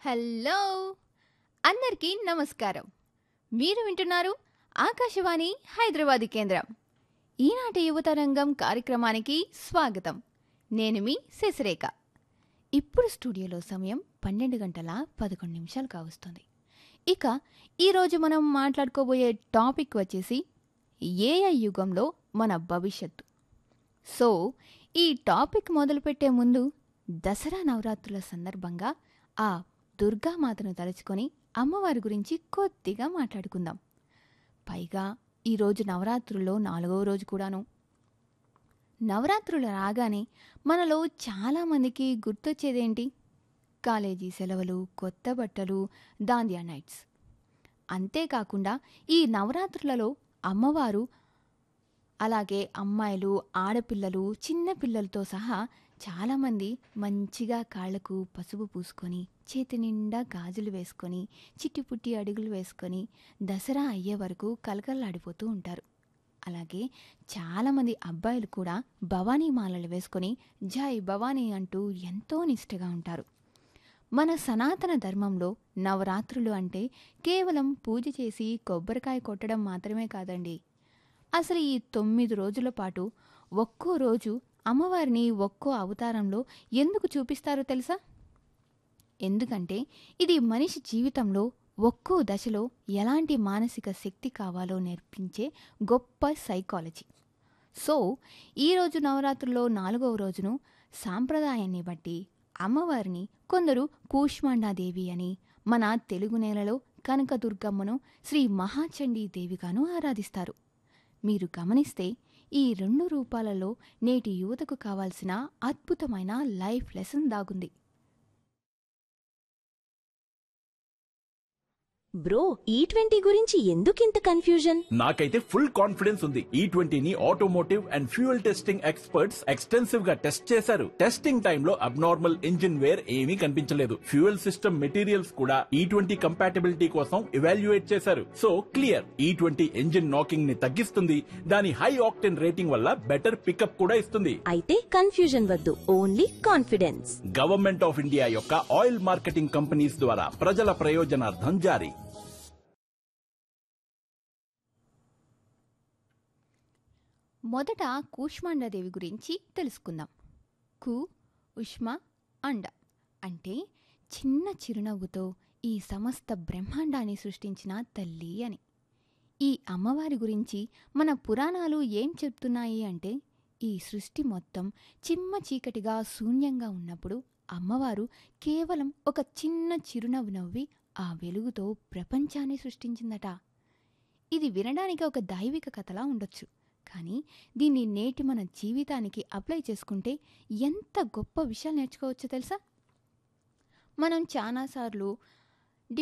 hello అందరికీ నమస్కారం మీరు వింటున్నారు ఆకాశవాణి హైదరాబాద్ కేంద్రం ఈనాటి యువతరంగం కార్యక్రమానికి స్వాగతం నేను మీ శశిరేఖ ఇప్పుడు స్టూడియోలో సమయం పన్నెండు గంటల పదకొండు నిమిషాలు కావస్తుంది ఇక ఈరోజు మనం మాట్లాడుకోబోయే టాపిక్ వచ్చేసి ఏఐ యుగంలో మన భవిష్యత్తు సో ఈ టాపిక్ మొదలుపెట్టే ముందు దసరా నవరాత్రుల సందర్భంగా ఆ దుర్గామాతను తలుచుకొని అమ్మవారి గురించి కొద్దిగా మాట్లాడుకుందాం పైగా ఈరోజు నవరాత్రుల్లో నాలుగవ రోజు కూడాను నవరాత్రులు రాగానే మనలో చాలామందికి గుర్తొచ్చేదేంటి కాలేజీ సెలవులు కొత్త బట్టలు దాండియా నైట్స్ అంతేకాకుండా ఈ నవరాత్రులలో అమ్మవారు అలాగే అమ్మాయిలు ఆడపిల్లలు చిన్న పిల్లలతో సహా చాలామంది మంచిగా కాళ్లకు పసుపు పూసుకొని చేతి నిండా గాజులు వేసుకొని చిట్టిపుట్టి అడుగులు వేసుకొని దసరా అయ్యే వరకు కలకల్లాడిపోతూ ఉంటారు అలాగే చాలామంది అబ్బాయిలు కూడా భవానీ మాలలు వేసుకొని జై భవానీ అంటూ ఎంతో నిష్ఠగా ఉంటారు మన సనాతన ధర్మంలో నవరాత్రులు అంటే కేవలం పూజ చేసి కొబ్బరికాయ కొట్టడం మాత్రమే కాదండి అసలు ఈ తొమ్మిది రోజుల పాటు ఒక్కో రోజు అమ్మవారిని ఒక్కో అవతారంలో ఎందుకు చూపిస్తారో తెలుసా ఎందుకంటే ఇది మనిషి జీవితంలో ఒక్కో దశలో ఎలాంటి మానసిక శక్తి కావాలో నేర్పించే గొప్ప సైకాలజీ సో ఈరోజు నవరాత్రుల్లో నాలుగవ రోజును సాంప్రదాయాన్ని బట్టి అమ్మవారిని కొందరు కూష్మాండాదేవి అని మన తెలుగు నేలలో కనకదుర్గమ్మను శ్రీ మహాచండీ దేవిగాను ఆరాధిస్తారు మీరు గమనిస్తే ఈ రెండు రూపాలలో నేటి యువతకు కావాల్సిన అద్భుతమైన లైఫ్ లెసన్ దాగుంది బ్రో ఈ ట్వంటీ గురించి ఎందుకింత కన్ఫ్యూజన్ నాకైతే ఫుల్ కాన్ఫిడెన్స్ ఉంది ఈ ట్వంటీని automotive and fuel testing experts extensive గా టెస్ట్ చేశారు టెస్టింగ్ టైంలో అబ్నార్మల్ ఇంజిన్ వేర్ ఏమీ కనిపించలేదు ఫ్యూయల్ సిస్టమ్ మెటీరియల్స్ కూడా ఈ ట్వంటీ కంపాటబిలిటీ కోసం ఇవాల్యుయేట్ చేశారు so clear E twenty engine knocking ని తగ్గిస్తుంది దాని హై ఆక్టెన్ రేటింగ్ వల్ల బెటర్ పికప్ కూడా ఇస్తుంది అయితే కన్ఫ్యూజన్ వద్దు only confidence government of India యొక్క ఆయిల్ మార్కెటింగ్ కంపెనీస్ ద్వారా ప్రజల ప్రయోజనార్థం జారీ మొదట కూష్మాండదేవి గురించి తెలుసుకుందాం కు ఉష్మ అండ అంటే చిన్న చిరునవ్వుతో ఈ సమస్త బ్రహ్మాండాన్ని సృష్టించిన తల్లి అని ఈ అమ్మవారి గురించి మన పురాణాలు ఏం చెప్తున్నాయి అంటే ఈ సృష్టి మొత్తం చిమ్మ చీకటిగా శూన్యంగా ఉన్నప్పుడు అమ్మవారు కేవలం ఒక చిన్న చిరునవ్వు నవ్వి ఆ వెలుగుతో ప్రపంచాన్ని సృష్టించిందట ఇది వినడానికి ఒక దైవిక కథలా ఉండొచ్చు కానీ దీన్ని నేటి మన జీవితానికి అప్లై చేసుకుంటే ఎంత గొప్ప విషయాలు నేర్చుకోవచ్చో తెలుసా మనం చాలాసార్లు